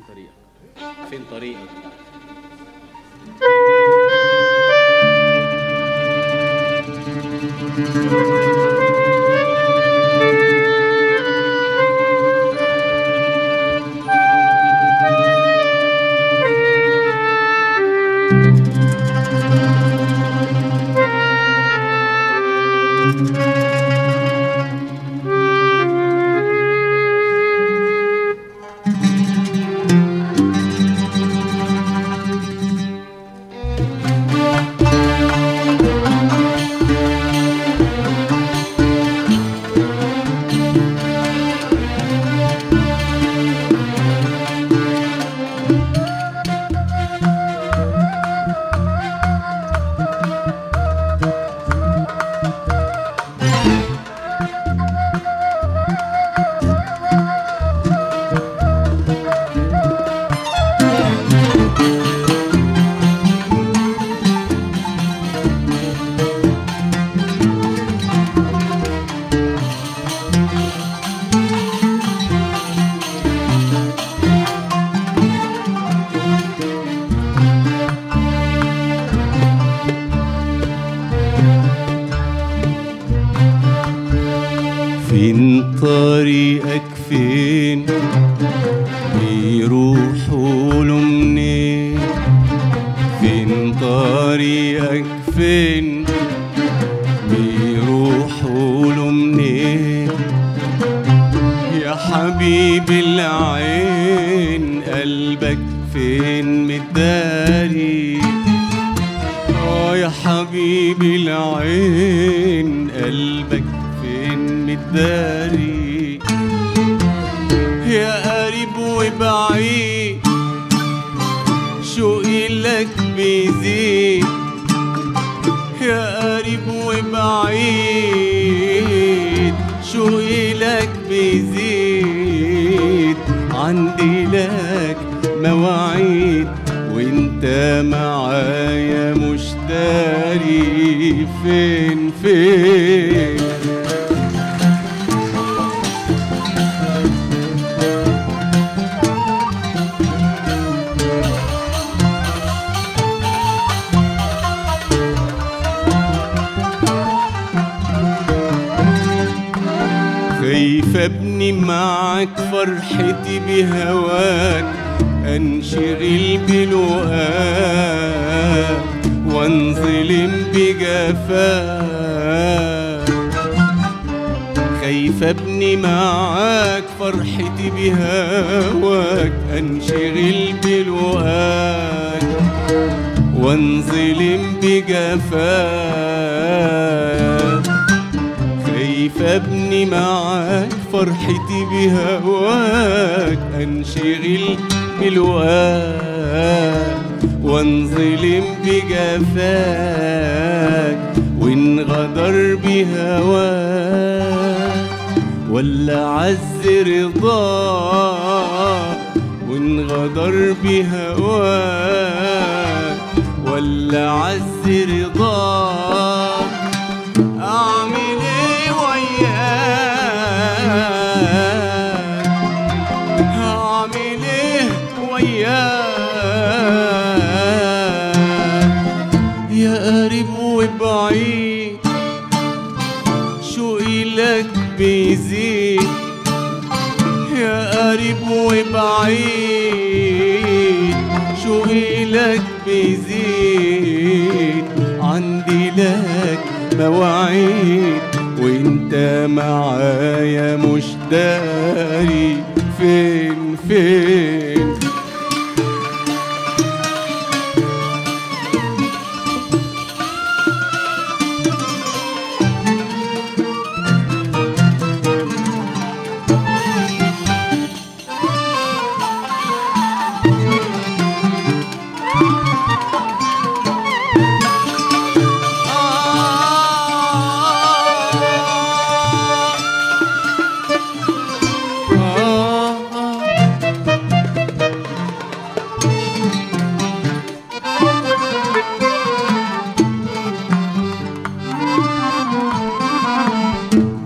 طريقك فين طريقك فين طريقك فين بيروحوا له منين فين طريقك فين بيروحوا له منين يا حبيب العين قلبك فين متداري اه يا حبيبي العين قلبك فين متداري يا قريب وبعيد شوقي لك بيزيد يا قريب وبعيد شوقي لك بيزيد عندي لك مواعيد وانت معايا مش داري فين فين خايف ابني معاك فرحتي بهواك انشغل بلقاك وانظلم بجفاك خايف ابني معاك فرحتي بهواك انشغل بلقاك وانظلم بجفاك خايف ابني معاك فرحتي بهواك انشغل بلواك وانظلم بجفاك وانغدر بهواك ولا عز رضاك وانغدر بهواك ولا عز رضاك اعمل ايه وياك هعمل ايه وياك يا قريب وبعيد شوقي لك بيزيد يا قريب وبعيد شوقي لك بيزيد عندي لك مواعيد وانت معايا مش داري فين فين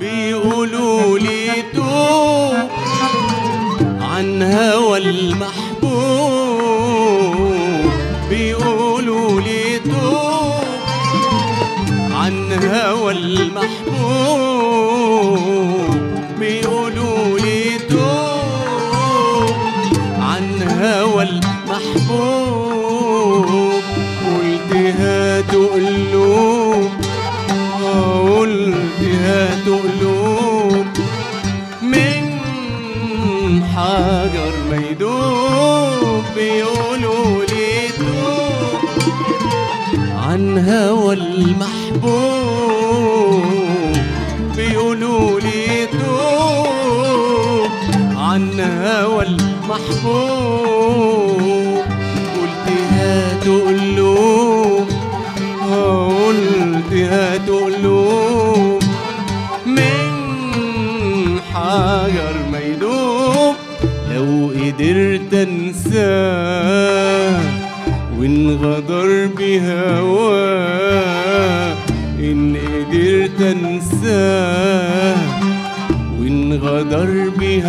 بيقولوا لي توب عن هوى المحبوب المحبوب بيقولوا لي توب عن هوى المحبوب بيقولوا لي توب عن هوى المحبوب قلت هاتوا قلوب آه، قلت هاتوا قلوب من حجر ما يدوب بيقولوا لي توب عن هوى المحبوب بيقولوا لي توب عن هوى المحبوب قلت هاتوا قلوب آه، قلت هاتوا قلوب من حجر ما يدوب لو قدرت انساه وان غدر بهواه ان قدرت انساه وان غدر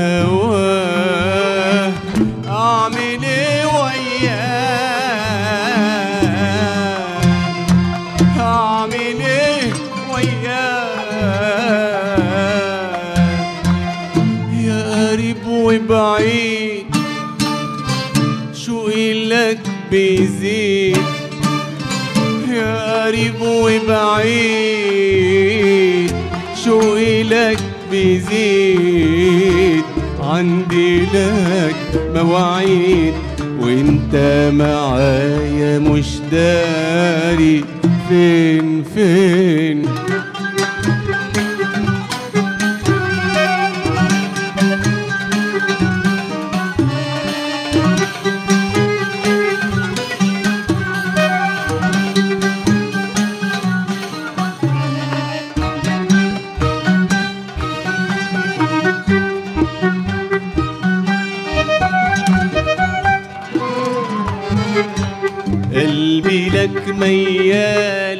بهواه اعمل ايه وياه هعمل ايه وياك يا قريب وبعيد شوقي لك بيزيد يا قريب وبعيد شوقي لك بيزيد عندي لك مواعيد وانت معايا مش داري فين فين قلبي لك ميال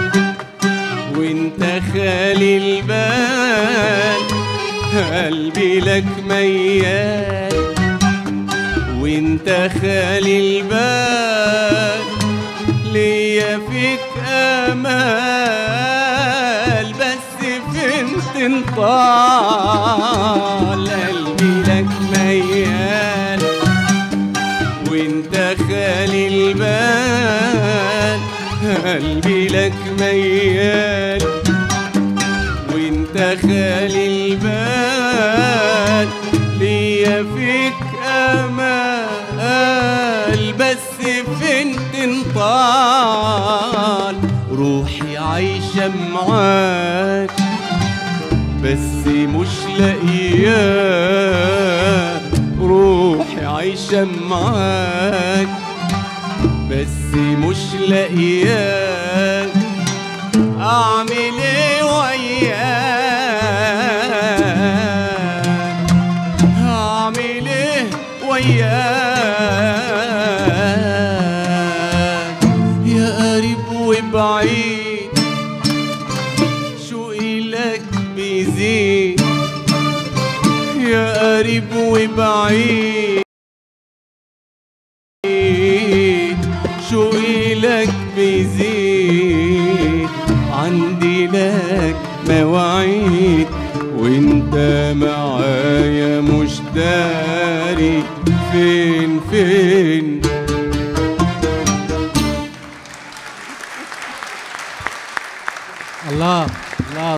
وانت خالي البال قلبي لك ميال وانت خالي البال ليا فيك امال بس فين تنطال قلبي لك ميال وانت خالي البال قلبي لك ميال وانت خالي البال ليا فيك امال بس فين تنطال روحي عايشة معاك بس مش لاقياك روحي عايشة معاك بس مش لاقياك اعمل ايه وياك هعمل ايه وياك يا قريب وبعيد شوقي لك بيزيد يا قريب وبعيد شوقي لك بيزيد عندي لك مواعيد وانت معايا مش داري فين فين الله الله